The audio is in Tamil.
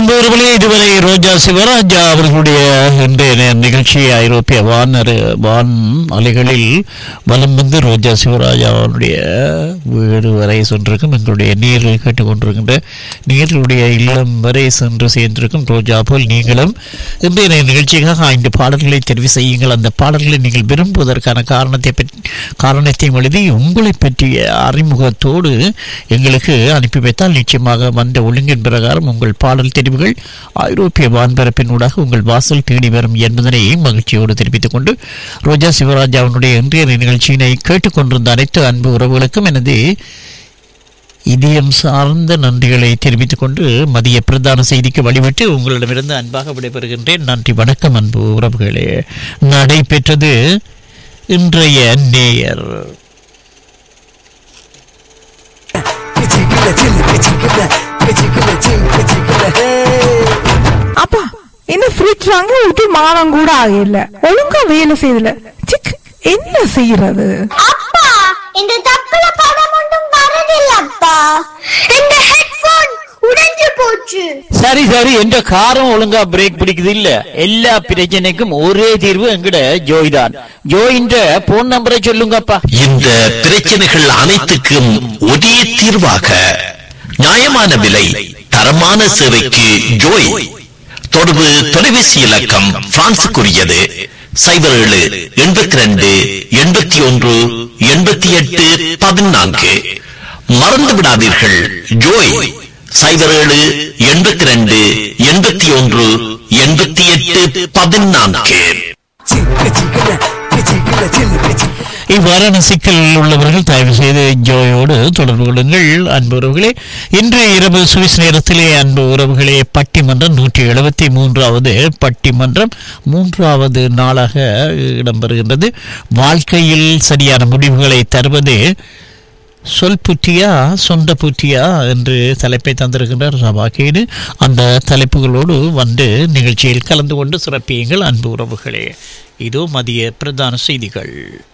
அன்பவர்களே இதுவரை ரோஜா சிவராஜா அவர்களுடைய இன்றைய நிகழ்ச்சி ஐரோப்பிய வானர் வான் அலைகளில் வலம் வந்து ரோஜா சிவராஜா அவருடைய வீடு வரை சென்றிருக்கும் எங்களுடைய நீரில் கேட்டுக்கொண்டிருக்கின்ற நீருடைய இல்லம் வரை சென்று சேர்ந்திருக்கும் ரோஜா போல் நீங்களும் இன்றைய நிகழ்ச்சிக்காக ஐந்து பாடல்களை தெரிவு செய்யுங்கள் அந்த பாடல்களை நீங்கள் விரும்புவதற்கான காரணத்தை பற்றி காரணத்தையும் எழுதி உங்களை பற்றிய அறிமுகத்தோடு எங்களுக்கு அனுப்பி வைத்தால் நிச்சயமாக வந்த ஒழுங்கின் பிரகாரம் உங்கள் பாடல் தெரிவுகள் ஐரோப்பிய வான்பரப்பினூடாக உங்கள் வாசல் தேடி வரும் என்பதனை மகிழ்ச்சியோடு தெரிவித்துக் கொண்டு ரோஜா சிவராஜாவினுடைய இன்றைய நிகழ்ச்சியினை கேட்டுக்கொண்டிருந்த அனைத்து அன்பு உறவுகளுக்கும் எனது இதயம் சார்ந்த நன்றிகளை தெரிவித்துக் கொண்டு மதிய பிரதான செய்திக்கு வழிவிட்டு உங்களிடமிருந்து அன்பாக விடைபெறுகின்றேன் நன்றி வணக்கம் அன்பு உறவுகளே நடைபெற்றது இன்றைய நேயர் பிச்சுக்குள்ள சில்லு பிச்சுக்குள்ள பிச்சுக்குள்ள சில் பிச்சுக்குள்ள ஹே அப்பா என்ன ஃப்ரிட்ஜ் வாங்க விட்டு மானம் கூட ஆகல ஒழுங்கா வேலை செய்யல சிக் என்ன செய்யறது அப்பா இந்த தப்புல படம் ஒன்றும் வரதில்லப்பா இந்த ஹெட்போன் உடைஞ்சு போச்சு சரி சரி எந்த காரம் ஒழுங்கா பிரேக் பிடிக்குது இல்ல எல்லா பிரச்சனைக்கும் ஒரே தீர்வு எங்கட ஜோய் தான் ஜோயின்ற போன் நம்பரை சொல்லுங்கப்பா இந்த பிரச்சனைகள் அனைத்துக்கும் ஒரே தீர்வாக நியாயமான விலை தரமான சேவைக்கு ஜோய் தொடர்பு தொலைபேசி இலக்கம் பிரான்சுக்குரியது சைபர் ஏழு எண்பத்தி ரெண்டு எண்பத்தி ஒன்று எண்பத்தி எட்டு பதினான்கு மறந்து விடாதீர்கள் ஜோய் சைபர் ஏழு எண்பத்தி ரெண்டு எண்பத்தி ஒன்று எண்பத்தி எட்டு பதினான்கு சில் பிச்சுக்குள்ள பிச்சுக்குள்ள சில்லு பிச்சுக்குள்ள இவ்வாறான சிக்கலில் உள்ளவர்கள் தயவு செய்து ஜோயோடு தொடர்பு கொள்ளுங்கள் அன்பு உறவுகளே இன்று இரவு சுவிஸ் நேரத்திலே அன்பு உறவுகளே பட்டிமன்றம் நூற்றி எழுபத்தி மூன்றாவது பட்டிமன்றம் மூன்றாவது நாளாக இடம்பெறுகின்றது வாழ்க்கையில் சரியான முடிவுகளை தருவது சொல் புற்றியா சொந்த புற்றியா என்று தலைப்பை தந்திருக்கின்றார் சபாகேடு அந்த தலைப்புகளோடு வந்து நிகழ்ச்சியில் கலந்து கொண்டு சிறப்பியுங்கள் அன்பு உறவுகளே இதோ மதிய பிரதான செய்திகள்